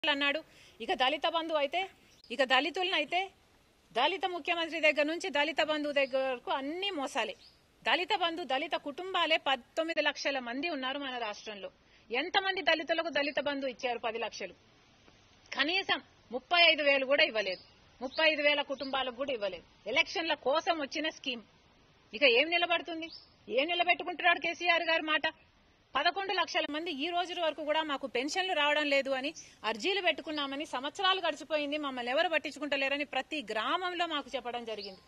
అన్నాడు ఇక దళిత బంధు అయితే ఇక దళితులను అయితే దళిత ముఖ్యమంత్రి దగ్గర నుంచి దళిత బంధు దగ్గర వరకు అన్ని మోసాలే దళిత బంధు దళిత కుటుంబాలే పంతొమ్మిది లక్షల మంది ఉన్నారు మన రాష్ట్రంలో ఎంతమంది దళితులకు దళిత బంధు ఇచ్చారు పది లక్షలు కనీసం ముప్పై ఐదు వేలు కూడా ఇవ్వలేదు ముప్పై ఐదు వేల కుటుంబాలకు కూడా ఇవ్వలేదు ఎలక్షన్ల కోసం వచ్చిన స్కీమ్ ఇక ఏం నిలబడుతుంది ఏం నిలబెట్టుకుంటున్నాడు కేసీఆర్ గారి మాట పదకొండు లక్షల మంది ఈ రోజు వరకు కూడా మాకు పెన్షన్లు రావడం లేదు అని అర్జీలు పెట్టుకున్నామని సంవత్సరాలు గడిచిపోయింది మమ్మల్ని ఎవరు పట్టించుకుంటలేరని ప్రతి గ్రామంలో మాకు చెప్పడం జరిగింది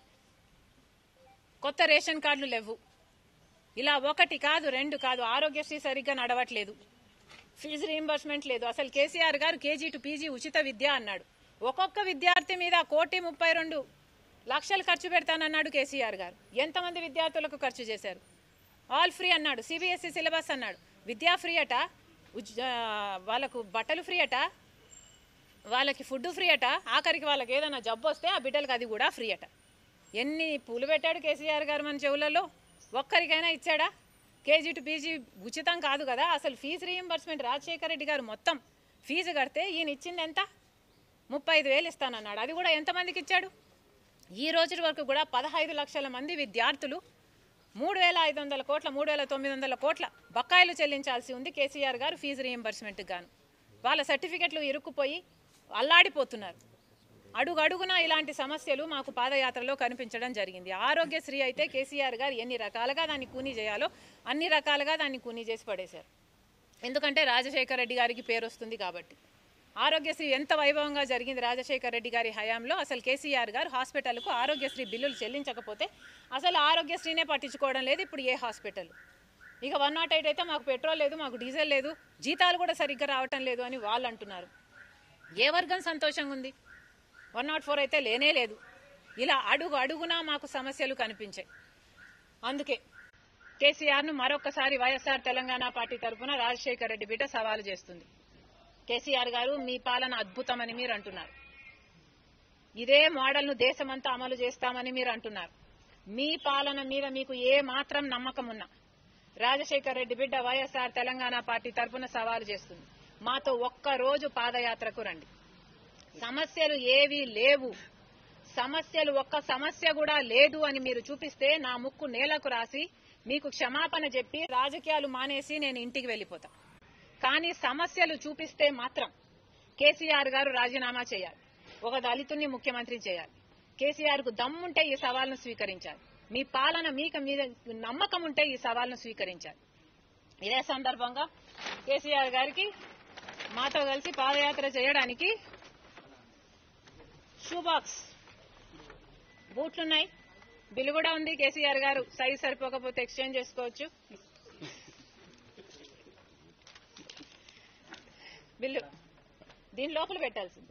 కొత్త రేషన్ కార్డులు లేవు ఇలా ఒకటి కాదు రెండు కాదు ఆరోగ్యశ్రీ సరిగ్గా నడవట్లేదు ఫీజు రీంబర్స్మెంట్ లేదు అసలు కేసీఆర్ గారు కేజీ టు పీజీ ఉచిత విద్య అన్నాడు ఒక్కొక్క విద్యార్థి మీద కోటి ముప్పై రెండు లక్షలు ఖర్చు పెడతానన్నాడు కేసీఆర్ గారు ఎంతమంది విద్యార్థులకు ఖర్చు చేశారు ఆల్ ఫ్రీ అన్నాడు సిబిఎస్ఈ సిలబస్ అన్నాడు విద్యా ఫ్రీ అట ఉజ్- ఆ, వాళ్ళకు బట్టలు ఫ్రీ అట వాళ్ళకి ఫుడ్ ఫ్రీ అట ఆఖరికి వాళ్ళకి ఏదైనా జబ్బు వస్తే ఆ బిడ్డలకు అది కూడా ఫ్రీ అట ఎన్ని పూలు పెట్టాడు కేసీఆర్ గారు మన చెవులలో ఒక్కరికైనా ఇచ్చాడా కేజీ టు పీజీ ఉచితం కాదు కదా అసలు ఫీజు రీయింబర్స్మెంట్ రాజశేఖర రెడ్డి గారు మొత్తం ఫీజు కడితే ఈయన ఇచ్చింది ఎంత ముప్పై ఐదు వేలు ఇస్తానన్నాడు అది కూడా ఎంతమందికి ఇచ్చాడు ఈ రోజు వరకు కూడా పదహైదు లక్షల మంది విద్యార్థులు మూడు వేల ఐదు వందల కోట్ల మూడు వేల తొమ్మిది వందల కోట్ల బకాయిలు చెల్లించాల్సి ఉంది కేసీఆర్ గారు ఫీజు రీయింబర్స్మెంట్కి గాను వాళ్ళ సర్టిఫికెట్లు ఇరుక్కుపోయి అల్లాడిపోతున్నారు అడుగు అడుగునా ఇలాంటి సమస్యలు మాకు పాదయాత్రలో కనిపించడం జరిగింది ఆరోగ్యశ్రీ అయితే కేసీఆర్ గారు ఎన్ని రకాలుగా దాన్ని కూనీ చేయాలో అన్ని రకాలుగా దాన్ని కూనీ చేసి పడేశారు ఎందుకంటే రాజశేఖర రెడ్డి గారికి పేరు వస్తుంది కాబట్టి ఆరోగ్యశ్రీ ఎంత వైభవంగా జరిగింది రాజశేఖర రెడ్డి గారి హయాంలో అసలు కేసీఆర్ గారు హాస్పిటల్కు ఆరోగ్యశ్రీ బిల్లులు చెల్లించకపోతే అసలు ఆరోగ్యశ్రీనే పట్టించుకోవడం లేదు ఇప్పుడు ఏ హాస్పిటల్ ఇక వన్ నాట్ ఎయిట్ అయితే మాకు పెట్రోల్ లేదు మాకు డీజిల్ లేదు జీతాలు కూడా సరిగ్గా రావటం లేదు అని వాళ్ళు అంటున్నారు ఏ వర్గం సంతోషంగా ఉంది వన్ నాట్ ఫోర్ అయితే లేనే లేదు ఇలా అడుగు అడుగునా మాకు సమస్యలు కనిపించాయి అందుకే కేసీఆర్ను మరొకసారి వైఎస్ఆర్ తెలంగాణ పార్టీ తరఫున రాజశేఖర రెడ్డి బిడ్డ సవాలు చేస్తుంది కేసీఆర్ గారు మీ పాలన అద్భుతమని మీరు అంటున్నారు ఇదే మోడల్ను దేశమంతా అమలు చేస్తామని మీరు అంటున్నారు మీ పాలన మీద మీకు ఏ మాత్రం నమ్మకం ఉన్నా రాజశేఖర్ రెడ్డి బిడ్డ వైఎస్ఆర్ తెలంగాణ పార్టీ తరఫున సవాలు చేస్తుంది మాతో ఒక్క రోజు పాదయాత్రకు రండి సమస్యలు ఏవీ లేవు సమస్యలు ఒక్క సమస్య కూడా లేదు అని మీరు చూపిస్తే నా ముక్కు నేలకు రాసి మీకు క్షమాపణ చెప్పి రాజకీయాలు మానేసి నేను ఇంటికి వెళ్ళిపోతా కానీ సమస్యలు చూపిస్తే మాత్రం కేసీఆర్ గారు రాజీనామా చేయాలి ఒక దళితుణ్ణి ముఖ్యమంత్రి చేయాలి కేసీఆర్ కు దమ్ముంటే ఈ సవాల్ను స్వీకరించాలి మీ పాలన మీకు మీద నమ్మకం ఉంటే ఈ సవాల్ను స్వీకరించాలి ఇదే సందర్భంగా కేసీఆర్ గారికి మాతో కలిసి పాదయాత్ర చేయడానికి షూ బాక్స్ బూట్లున్నాయి బిల్లు కూడా ఉంది కేసీఆర్ గారు సైజ్ సరిపోకపోతే ఎక్స్చేంజ్ చేసుకోవచ్చు బిల్లు దీని లోపల పెట్టాల్సింది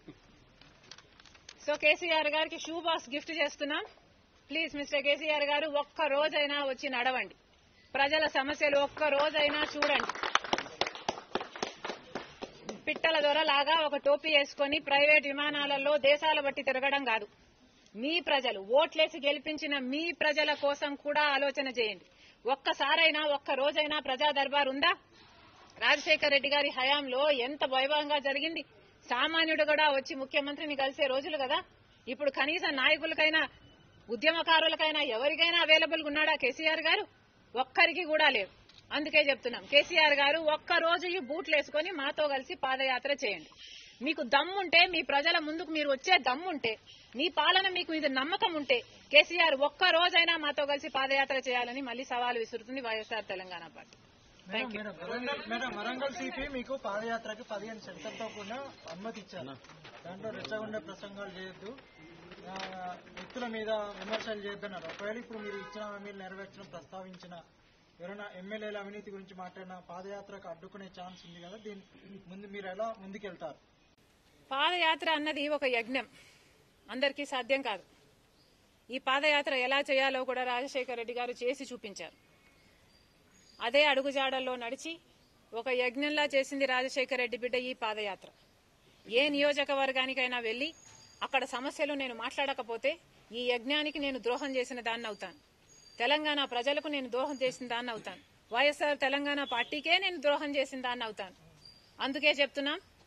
సో కేసీఆర్ గారికి షూ బాక్స్ గిఫ్ట్ చేస్తున్నాం ప్లీజ్ మిస్టర్ కేసీఆర్ గారు ఒక్క రోజైనా వచ్చి నడవండి ప్రజల సమస్యలు ఒక్క రోజైనా చూడండి పిట్టల దొరలాగా ఒక టోపీ వేసుకొని ప్రైవేట్ విమానాలలో దేశాల బట్టి తిరగడం కాదు మీ ప్రజలు ఓట్లేసి గెలిపించిన మీ ప్రజల కోసం కూడా ఆలోచన చేయండి ఒక్కసారైనా ఒక్క రోజైనా ప్రజా దర్బార్ ఉందా రాజశేఖర రెడ్డి గారి హయాంలో ఎంత వైభవంగా జరిగింది సామాన్యుడు కూడా వచ్చి ముఖ్యమంత్రిని కలిసే రోజులు కదా ఇప్పుడు కనీసం నాయకులకైనా ఉద్యమకారులకైనా ఎవరికైనా అవైలబుల్ ఉన్నాడా కేసీఆర్ గారు ఒక్కరికి కూడా లేవు అందుకే చెప్తున్నాం కేసీఆర్ గారు ఒక్క రోజు ఈ బూట్లు వేసుకొని మాతో కలిసి పాదయాత్ర చేయండి మీకు దమ్ముంటే మీ ప్రజల ముందుకు మీరు వచ్చే దమ్ముంటే మీ పాలన మీకు మీద నమ్మకం ఉంటే కేసీఆర్ ఒక్క రోజైనా మాతో కలిసి పాదయాత్ర చేయాలని మళ్ళీ సవాలు విసురుతుంది YSR Telangana party madam madam Warangal madam Warangal CP మీకు పాదయాత్రకి పదిహేను సెంటర్తో కూడిన అనుమతి ఇచ్చారు దాంట్లో రెచ్చగొండే ప్రసంగాలు చేయొద్దు ఆ, వ్యక్తుల మీద విమర్శలు చేయొద్దన్నారు ఒకవేళ ఇప్పుడు మీరు ఇచ్చిన హామీలు నెరవేర్చిన ప్రస్తావించిన ఎవరైనా ఎమ్మెల్యేల అవినీతి గురించి మాట్లాడిన పాదయాత్రకు అడ్డుకునే ఛాన్స్ ఉంది కదా దీని ముందు మీరు ఎలా ముందుకెళ్తారు పాదయాత్ర అన్నది ఒక యజ్ఞం అందరికీ సాధ్యం కాదు ఈ పాదయాత్ర ఎలా చేయాలో కూడా రాజశేఖర రెడ్డి గారు చేసి చూపించారు అదే అడుగుజాడల్లో నడిచి ఒక యజ్ఞంలా చేసింది రాజశేఖర రెడ్డి బిడ్డ ఈ పాదయాత్ర ఏ నియోజకవర్గానికైనా వెళ్లి అక్కడ సమస్యలు నేను మాట్లాడకపోతే ఈ యజ్ఞానికి నేను ద్రోహం చేసిన దాన్ని అవుతాను తెలంగాణ ప్రజలకు నేను ద్రోహం చేసిన దాన్ని అవుతాను వైఎస్ఆర్ తెలంగాణ పార్టీకే నేను ద్రోహం చేసిన దాన్ని అవుతాను అందుకే చెప్తున్నాం